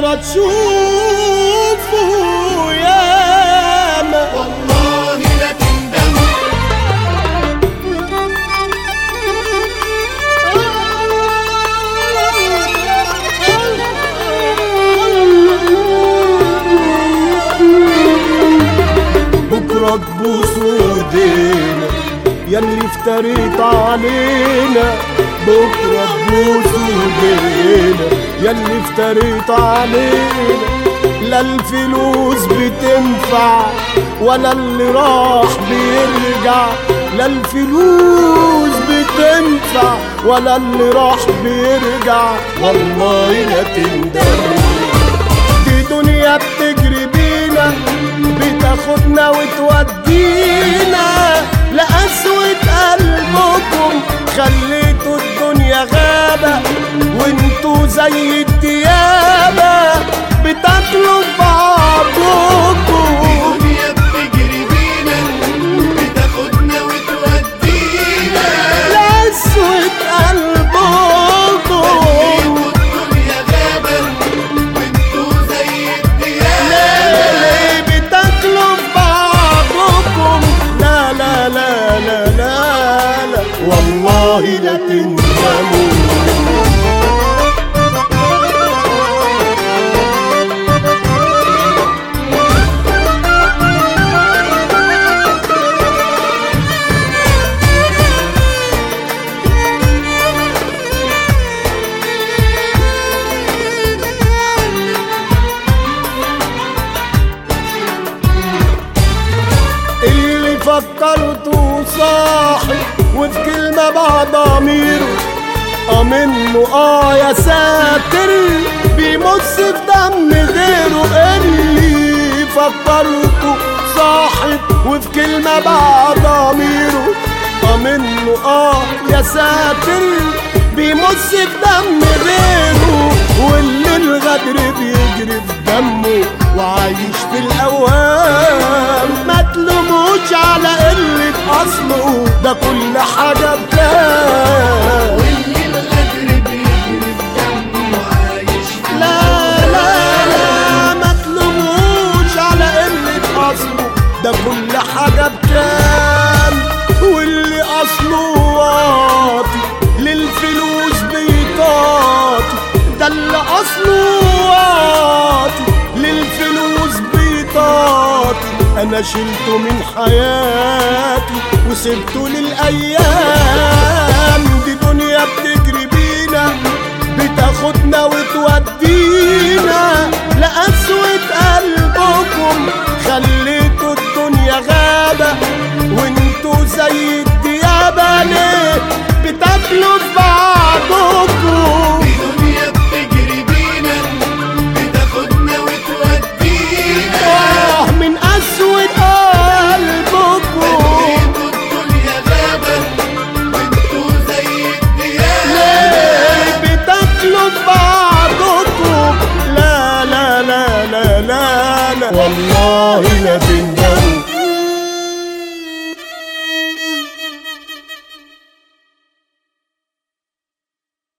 بكرة تشوفوا ياما والله لا تندموا بكرة تبوسوا ايدينا ياللي افتريت علينا بكرة تبوسوا ايدينا ياللي افتريت علينا لا الفلوس بتنفع ولا اللي راح بيرجع لا الفلوس بتنفع ولا اللي راح بيرجع والله لا تندموا دي دنيا بتجري بينا بتاخدنا وتودينا لقسوة قلبكم خليتوا الدنيا غابة وانتوا زي الديابة بتاكلوا في بعضكم الدنيا بتجري بينا بتاخدنا وتودينا لقسوة قلبكم الدنيا غابة وانتوا زي الديابة ليه بتاكلوا في بعضكم لا لا لا لا لا لا والله لا تندموا اللي فكرته صاحي وفي كلمة بعد ضميره اه منه اه يا ساتر بيمص في دم غيره اللي فكرته صاحب وفي كلمة بعد ضميره اه منه اه يا ساتر بيمص في دم غيره واللي الغدر بيجري في دمه وعايش في الاوهام ما تلوموش على قلة اصله ده كل حاجة بكام واللي الغدر بيجري في دمه وعايش في لا لا لا ما تلوموش على قلة أصله ده كل حاجة بكام واللي أصله واطي للفلوس بيطاطي ده اللي أصله واطي للفلوس بيطاطي أنا شلته من حياتي وسبته للأيام دي دنيا بتجري بينا بتاخدنا وتودينا لقسوة قلبكم خلي